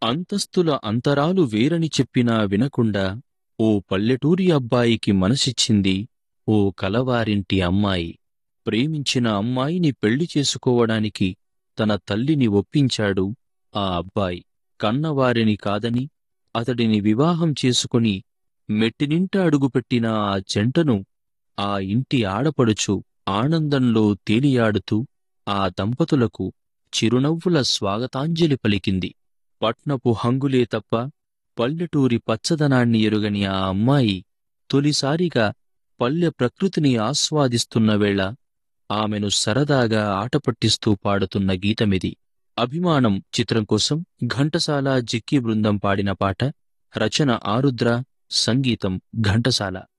అంతస్తుల అంతరాలు వేరని చెప్పినా వినకుండా ఓ పల్లెటూరి అబ్బాయికి మనసిచ్చింది ఓ కలవారింటి అమ్మాయి ప్రేమించిన అమ్మాయిని పెళ్లి చేసుకోవడానికి తన తల్లిని ఒప్పించాడు ఆ అబ్బాయి కన్నవారిని కాదని అతడిని వివాహం చేసుకుని మెట్టినింట అడుగుపెట్టిన ఆ జంటను ఆ ఇంటి ఆడపడుచు ఆనందంలో తేలియాడుతూ ఆ దంపతులకు చిరునవ్వుల స్వాగతాంజలి పలికింది పట్నపు హంగులే తప్ప పల్లెటూరి పచ్చదనాన్ని ఎరుగని ఆ అమ్మాయి తొలిసారిగా పల్లె ప్రకృతిని ఆస్వాదిస్తున్న వేళ ఆమెను సరదాగా ఆటపట్టిస్తూ పాడుతున్న గీతమిది అభిమానం చిత్రం కోసం ఘంటసాల జిక్కి బృందం పాడిన పాట రచన ఆరుద్ర సంగీతం ఘంటసాల